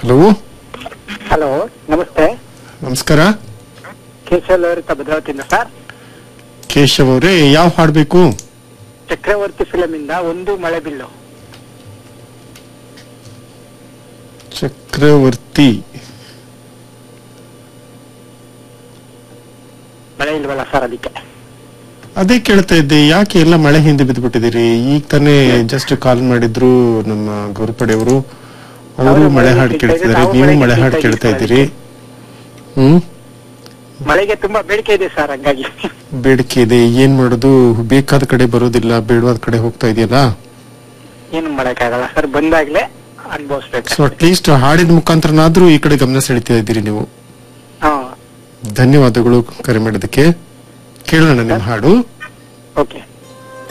hello hello ನಮಸ್ತೆ ನಮಸ್ಕಾರ ಕೇಶವ್ ಅವರಿತ ಭದ್ರಾವತಿಯಿಂದ ಸರ್ ಕೇಶವ್ ಅವರೇ ಯಾವ ಹಾಡ್ಬೇಕು ಚಕ್ರವರ್ತಿ ಫಿಲಮ್ ಇಂದ ಒಂದು ಮಳೆ ಬಿಲ್ಲು ಚಕ್ರವರ್ತಿ ಮಳೆ ಇಲ್ವಲ್ಲ ಸರ್ ಅದಕ್ಕೆ ಅದೇ ಕೇಳ್ತಾ ಇದ್ದೆ ಯಾಕೆ ಎಲ್ಲ ಮಳೆ ಹಿಂದೆ ಬಿದ್ದುಬಿಟ್ಟಿದ್ದೀರಿ ಈಗ ತಾನೇ ಜಸ್ಟ್ ಕಾಲ್ ಮಾಡಿದ್ರು ನಮ್ಮ ಗೌರಪಡೆಯವರು ಅವರು ಅವರು ಮಳೆ ಮಳೆ ಹಾಡು ಕೇಳ್ತಾ ಕೇಳ್ತಿದ್ದಾರೆ ಇದ್ದಾರೆ, ನೀವು ನಾವು ಮಳೆ ಮಳೆ ಹಾಡು ಕೇಳ್ತಾ ಕೇಳ್ತಾ ಇದ್ದೀರಿ ಹ್ಮ್ ಮಳೆಗೆ ತುಂಬಾ ಬೇಡಿಕೆ ಇದೆ ಸರ್ ಹಂಗಾಗಿ ಬೇಡಿಕೆ ಇದೆ ಏನ್ ಮಾಡೋದು ಬೇಕಾದ ಕಡೆ ಬರೋದಿಲ್ಲ ಬೇಡವಾದ ಕಡೆ ಹೋಗ್ತಾ ಇದೆಯಲ್ಲ ಏನು ಮಾಡಕ್ಕಾಗಲ್ಲ ಸರ್ ಬಂದಾಗ್ಲೇ ಅನುಭವಿಸ್ಬೇಕು ಸೊ ಅಟ್ಲೀಸ್ಟ್ ಹಾಡಿದ ಮುಖಾಂತರನಾದ್ರೂ ಈ ಕಡೆ ಗಮನ ಸೆಳಿತಾ ಇದ್ದೀರಿ ನೀವು ಹಾ ಧನ್ಯವಾದಗಳು ಕರೆ ಮಾಡಿದ್ದಕ್ಕೆ ಕೇಳೋಣ ನಿಮ್ಮ ಹಾಡು ಓಕೆ